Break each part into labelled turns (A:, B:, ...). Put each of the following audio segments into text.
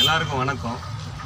A: எல்லாருக்கும் வணக்கம்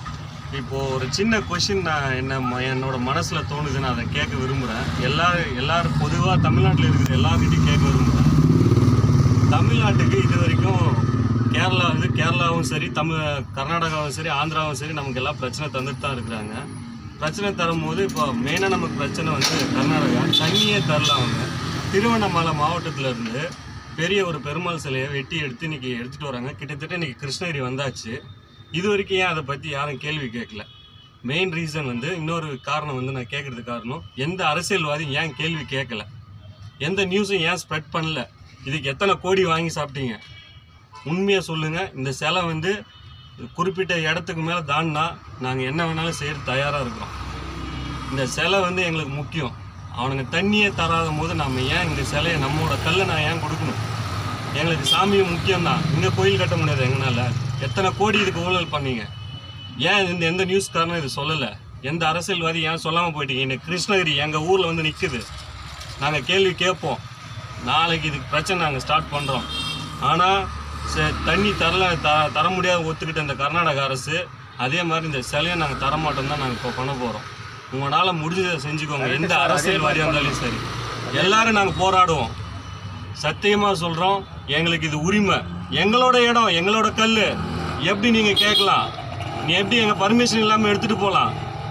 A: இப்போ ஒரு சின்ன கொஷின் நான் என்ன ம- என்னோட மனசுல தோணுது நான் அதை கேட்க விரும்புகிறேன் எல்லாரும் எல்லாரும் பொதுவாக தமிழ்நாட்டில் இருக்கிற எல்லார்கிட்டையும் கேட்க விரும்புகிறேன் தமிழ்நாட்டுக்கு இது வரைக்கும் கேரளா வந்து கேரளாவும் சரி தமிழ் கர்நாடகாவும் சரி ஆந்திராவும் சரி நமக்கு எல்லாம் பிரச்சனை தந்துட்டு தான் இருக்கிறாங்க பிரச்சனை தரும்போது இப்போ மெயினாக நமக்கு பிரச்சனை வந்து கர்நாடகா தண்ணியே தரல அவங்க திருவண்ணாமலை மாவட்டத்துல இருந்து பெரிய ஒரு பெருமாள் சிலையை வெட்டி எடுத்து இன்னைக்கு எடுத்துட்டு வராங்க கிட்டத்தட்ட இன்னைக்கு கிருஷ்ணகிரி வந்தாச்சு இது வரைக்கும் ஏன் அதை பற்றி யாரும் கேள்வி கேட்கல மெயின் ரீசன் வந்து இன்னொரு காரணம் வந்து நான் கேட்கறதுக்கு காரணம் எந்த அரசியல்வாதியும் ஏன் கேள்வி கேட்கல எந்த நியூஸும் ஏன் ஸ்ப்ரெட் பண்ணல இதுக்கு எத்தனை கோடி வாங்கி சாப்பிட்டீங்க உண்மையாக சொல்லுங்கள் இந்த சிலை வந்து குறிப்பிட்ட இடத்துக்கு மேலே தாண்டினா நாங்கள் என்ன வேணாலும் செய்ய தயாராக இருக்கிறோம் இந்த சிலை வந்து எங்களுக்கு முக்கியம் அவனுங்க தண்ணியே தராத போது நம்ம ஏன் இந்த சிலையை நம்மளோட கல்லை நான் ஏன் கொடுக்கணும் எங்களுக்கு சாமியும் முக்கியம்தான் இங்கே கோயில் கட்ட முடியாது எங்களால் எத்தனை கோடி இதுக்கு ஊழல் பண்ணீங்க ஏன் இந்த எந்த நியூஸ்காரனும் இது சொல்லலை எந்த அரசியல்வாதி ஏன் சொல்லாமல் போயிட்டீங்க இந்த கிருஷ்ணகிரி எங்கள் ஊரில் வந்து நிற்குது நாங்கள் கேள்வி கேட்போம் நாளைக்கு இதுக்கு பிரச்சனை நாங்கள் ஸ்டார்ட் பண்ணுறோம் ஆனால் தண்ணி தரல த தர முடியாத ஒத்துக்கிட்ட இந்த கர்நாடக அரசு அதே மாதிரி இந்த சிலையை நாங்கள் தரமாட்டோம் தான் நாங்கள் இப்போ பண்ண போகிறோம் உங்களால் முடிஞ்சதை செஞ்சுக்கோங்க எந்த அரசியல்வாதியாக இருந்தாலும் சரி எல்லாரும் நாங்கள் போராடுவோம் சத்தியமாக சொல்கிறோம் எங்களுக்கு இது உரிமை எங்களோட இடம் எங்களோட கல் எப்படி நீங்கள் கேட்கலாம் நீ எப்படி எங்கள் பர்மிஷன் இல்லாமல் எடுத்துகிட்டு போகலாம்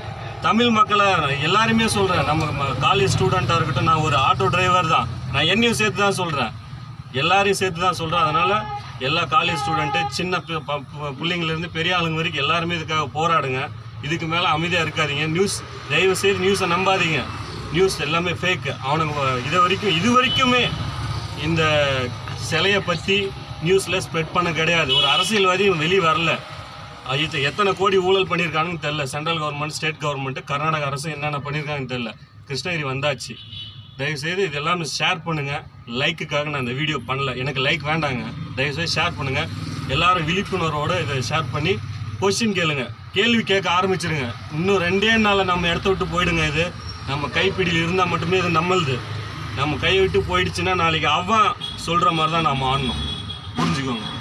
A: தமிழ் மக்களை எல்லாருமே சொல்கிறேன் நம்ம காலேஜ் ஸ்டூடெண்ட்டாக இருக்கட்டும் நான் ஒரு ஆட்டோ டிரைவர் தான் நான் என்னையும் சேர்த்து தான் சொல்கிறேன் எல்லாரையும் சேர்த்து தான் சொல்கிறேன் அதனால் எல்லா காலேஜ் ஸ்டூடெண்ட்டு சின்ன பி- ப- ப- பிள்ளைங்கள்லேருந்து பெரிய ஆளுங்க வரைக்கும் எல்லாருமே இதுக்காக போராடுங்க இதுக்கு மேலே அமைதியாக இருக்காதீங்க நியூஸ் தயவு செய்து நியூஸை நம்பாதீங்க நியூஸ் எல்லாமே ஃபேக்கு அவனுங்க இது வரைக்கும் இது வரைக்குமே இந்த சிலையை பற்றி நியூஸில் ஸ்ப்ரெட் பண்ண கிடையாது ஒரு அரசியல்வாதி வெளியே வரல இது எத்தனை கோடி ஊழல் பண்ணியிருக்காங்கன்னு தெரில central government state government Karnataka அரசு என்னென்ன பண்ணியிருக்காங்கன்னு தெரில கிருஷ்ணகிரி வந்தாச்சு தயவுசெய்து இதெல்லாம் ஷேர் பண்ணுங்கள் லைக்குக்காக நான் இந்த வீடியோ பண்ணல எனக்கு லைக் வேண்டாங்க தயவுசெய்து ஷேர் பண்ணுங்கள் எல்லாரும் விழிப்புணர்வோடு இதை ஷேர் பண்ணி கொஸ்டின் கேளுங்க கேள்வி கேட்க ஆரம்பிச்சிருங்க இன்னும் ரெண்டே நாளில் நம்ம இடத்த விட்டு போயிடுங்க இது நம்ம கைப்பிடியில் இருந்தால் மட்டுமே இது நம்மளுது நம்ம கை விட்டு போயிடுச்சுன்னா நாளைக்கு அவன் சொல்கிற மாதிரி தான் நம்ம ஆடணும் புரிஞ்சுக்கோங்க